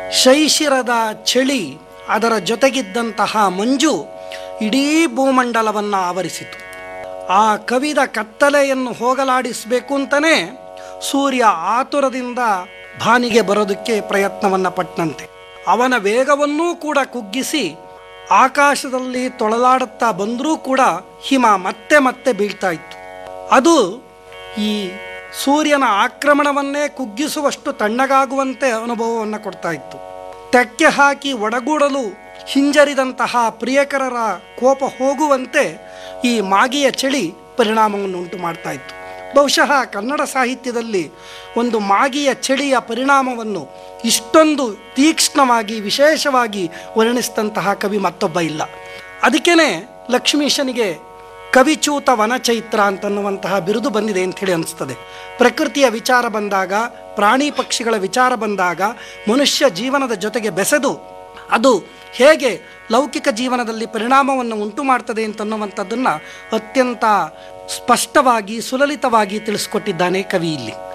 ಶೈಶಿರದ ಚಳಿ ಅದರ ಜೊತೆಗಿದ್ದಂತಹ ಮಂಜು ಇಡೀ ಭೂಮಂಡಲವನ್ನು ಆವರಿಸಿತು ಆ ಕವಿದ ಕತ್ತಲೆಯನ್ನು ಹೋಗಲಾಡಿಸಬೇಕು ಅಂತಲೇ ಸೂರ್ಯ ಆತುರದಿಂದ ಭಾನಿಗೆ ಬರೋದಕ್ಕೆ ಪ್ರಯತ್ನವನ್ನು ಪಟ್ಟನಂತೆ ಅವನ ವೇಗವನ್ನೂ ಕೂಡ ಕುಗ್ಗಿಸಿ ಆಕಾಶದಲ್ಲಿ ತೊಳಲಾಡುತ್ತಾ ಬಂದರೂ ಕೂಡ ಹಿಮ ಮತ್ತೆ ಮತ್ತೆ ಬೀಳ್ತಾ ಇತ್ತು ಅದು ಈ ಸೂರ್ಯನ ಆಕ್ರಮಣವನ್ನೇ ಕುಗ್ಗಿಸುವಷ್ಟು ತಣ್ಣಗಾಗುವಂತೆ ಅನುಭವವನ್ನು ಕೊಡ್ತಾ ಇತ್ತು ತೆಕ್ಕೆ ಹಾಕಿ ಒಡಗೂಡಲು ಹಿಂಜರಿದಂತಹ ಪ್ರಿಯಕರರ ಕೋಪ ಹೋಗುವಂತೆ ಈ ಮಾಗಿಯ ಚಳಿ ಪರಿಣಾಮವನ್ನು ಉಂಟು ಮಾಡ್ತಾ ಇತ್ತು ಬಹುಶಃ ಕನ್ನಡ ಸಾಹಿತ್ಯದಲ್ಲಿ ಒಂದು ಮಾಗಿಯ ಚಳಿಯ ಪರಿಣಾಮವನ್ನು ಇಷ್ಟೊಂದು ತೀಕ್ಷ್ಣವಾಗಿ ವಿಶೇಷವಾಗಿ ವರ್ಣಿಸಿದಂತಹ ಕವಿ ಮತ್ತೊಬ್ಬ ಇಲ್ಲ ಅದಕ್ಕೇ ಲಕ್ಷ್ಮೀಶನಿಗೆ ಕವಿಚೂತ ವನಚೈತ್ರ ಅಂತನ್ನುವಂತಹ ಬಿರುದು ಬಂದಿದೆ ಅಂಥೇಳಿ ಅನಿಸ್ತದೆ ಪ್ರಕೃತಿಯ ವಿಚಾರ ಬಂದಾಗ ಪ್ರಾಣಿ ಪಕ್ಷಿಗಳ ವಿಚಾರ ಬಂದಾಗ ಮನುಷ್ಯ ಜೀವನದ ಜೊತೆಗೆ ಬೆಸೆದು ಅದು ಹೇಗೆ ಲೌಕಿಕ ಜೀವನದಲ್ಲಿ ಪರಿಣಾಮವನ್ನು ಉಂಟು ಮಾಡ್ತದೆ ಅಂತನ್ನುವಂಥದ್ದನ್ನು ಅತ್ಯಂತ ಸ್ಪಷ್ಟವಾಗಿ ಸುಲಲಿತವಾಗಿ ತಿಳಿಸ್ಕೊಟ್ಟಿದ್ದಾನೆ ಕವಿ ಇಲ್ಲಿ